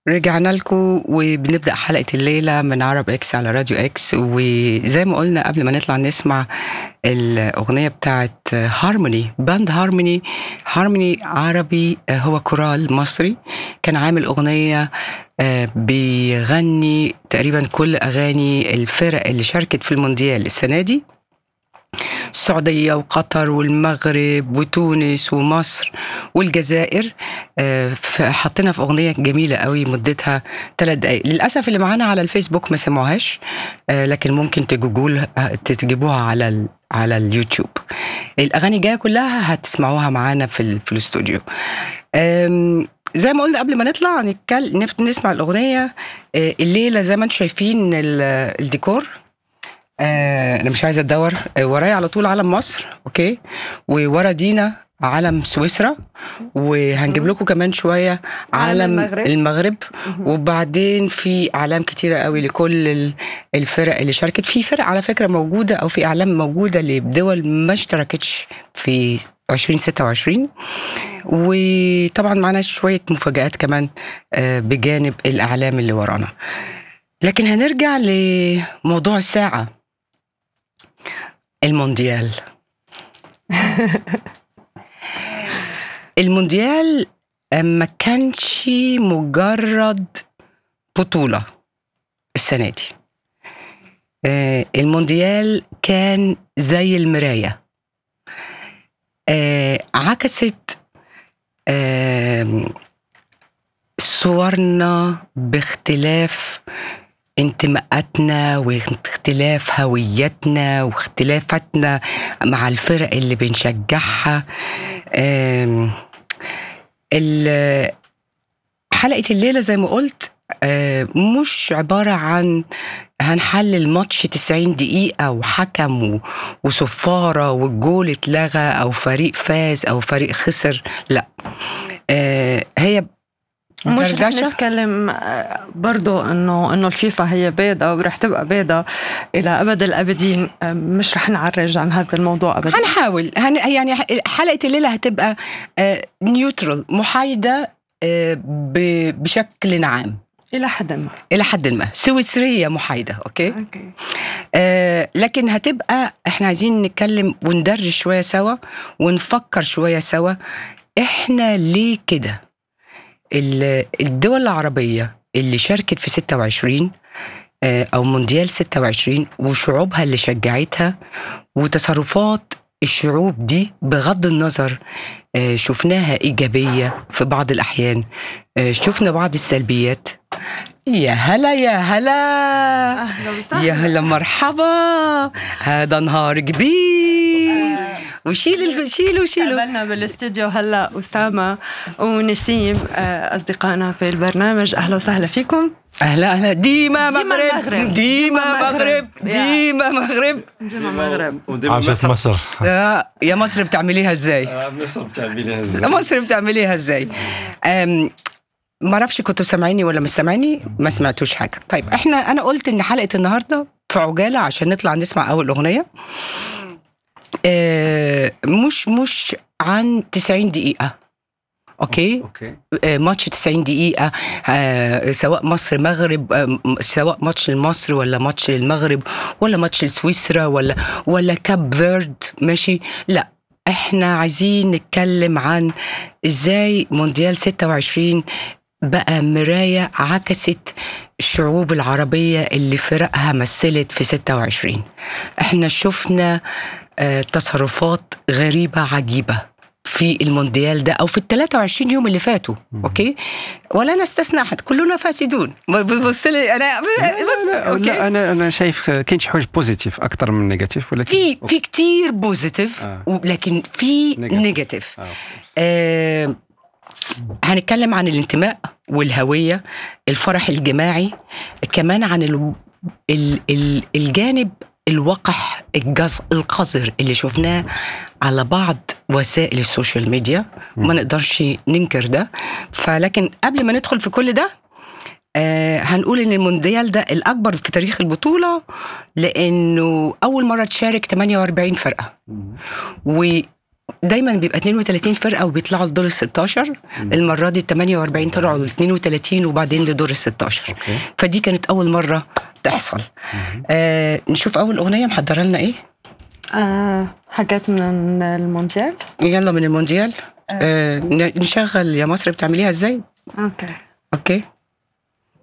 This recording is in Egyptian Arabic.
رجعنا لكم وبنبدأ حلقة الليلة من عرب اكس على راديو اكس وزي ما قلنا قبل ما نطلع نسمع الأغنية بتاعت هارموني باند هارموني هارموني عربي آه، هو كورال مصري كان عامل أغنية آه، بيغني تقريبا كل أغاني الفرق اللي شاركت في المونديال السنة دي السعودية وقطر والمغرب وتونس ومصر والجزائر آه، ف- حطينا في أغنية جميلة قوي مدتها ثلاث دقايق للأسف اللي معانا على الفيسبوك ما سمعوهاش آه، لكن ممكن تجوجول تجيبوها على ال على اليوتيوب الأغاني جاية كلها هتسمعوها معانا في, ال- في الاستوديو آم، زي ما قلنا قبل ما نطلع نتكلم نف- نسمع الأغنية آه، الليلة زي ما انتم شايفين ال- الديكور آه انا مش عايزه ادور آه ورايا على طول علم مصر اوكي وورا دينا علم سويسرا وهنجيب لكم كمان شويه علم علم المغرب. المغرب وبعدين في اعلام كتيره قوي لكل ال- الفرق اللي شاركت في فرق على فكره موجوده او في اعلام موجوده لدول ما اشتركتش في 2026 وطبعا معانا شويه مفاجآت كمان آه، بجانب الاعلام اللي ورانا لكن هنرجع لموضوع الساعه المونديال المونديال ما كانش مجرد بطولة السنة دي آه، المونديال كان زي المراية آه، عكست آم، صورنا باختلاف انتماءاتنا واختلاف هويتنا واختلافاتنا مع الفرق اللي بنشجعها آم، ال- حلقة الليلة زي ما قلت آه، مش عبارة عن هنحلل ماتش 90 دقيقة وحكم و- وصفارة والجول اتلغى أو فريق فاز أو فريق خسر لا آه، هي مش رح دردشة نتكلم آه، برضو انه انه الفيفا هي بيضة ورح تبقى بيضة الى ابد الابدين آه، مش رح نعرج عن هذا الموضوع ابدا هنحاول هن يعني حلقه الليله هتبقى نيوترال محايده آه، ب- بشكل عام الى حد ما الى حد ما سويسريه محايده اوكي اوكي آه لكن هتبقى احنا عايزين نتكلم وندرج شويه سوا ونفكر شويه سوا احنا ليه كده ال- الدول العربيه اللي شاركت في 26 آه، او مونديال 26 وشعوبها اللي شجعتها وتصرفات الشعوب دي بغض النظر آه، شفناها ايجابيه في بعض الاحيان آه، شفنا بعض السلبيات يا هلا يا هلا اهلا يا وسهلا هلا مرحبا هذا نهار كبير وشيل ال- شيلوا شيلوا قابلنا بالاستديو هلا اسامه ونسيم آه، اصدقائنا في البرنامج اهلا وسهلا فيكم اهلا اهلا ديما ديما مغرب المغرب. ديما ديما مغرب المغرب. ديما مغرب جمع المغرب وديما عاشت مصر مصر آه، يا مصر بتعمليها ازاي آه، مصر بتعمليها ازاي مصر بتعمليها ازاي أم، ما اعرفش كنتوا سامعيني ولا مش سامعيني ما سمعتوش حاجه طيب احنا انا قلت ان حلقه النهارده في عجاله عشان نطلع نسمع اول اغنيه آه، مش مش عن 90 دقيقه اوكي اوكي آه، ماتش 90 دقيقة آه، سواء مصر مغرب آه، م- سواء ماتش لمصر ولا ماتش للمغرب ولا ماتش لسويسرا ولا ولا كاب فيرد ماشي لا احنا عايزين نتكلم عن ازاي مونديال 26 بقى مراية عكست الشعوب العربية اللي فرقها مثلت في 26 احنا شفنا آه، تصرفات غريبة عجيبة في المونديال ده او في ال 23 يوم اللي فاتوا اوكي ولا نستثنى احد كلنا فاسدون بص لي انا بس لا, اوكي لا انا انا شايف كاين شي حوايج بوزيتيف اكثر من نيجاتيف ولكن في في كتير بوزيتيف آه. لكن في Negative. نيجاتيف آه. آه هنتكلم عن الانتماء والهوية الفرح الجماعي كمان عن ال ال ال الجانب الوقح الجز القذر اللي شفناه على بعض وسائل السوشيال ميديا ما نقدرش ننكر ده فلكن قبل ما ندخل في كل ده آه هنقول ان المونديال ده الاكبر في تاريخ البطوله لانه اول مره تشارك 48 فرقه و دايما بيبقى 32 فرقه وبيطلعوا لدور ال 16 المره دي ال 48 طلعوا ل 32 وبعدين لدور ال 16 اوكي فدي كانت اول مره تحصل آه نشوف اول اغنيه محضره لنا ايه آه حاجات من المونديال يلا من المونديال آه ن- نشغل يا مصر بتعمليها ازاي اوكي اوكي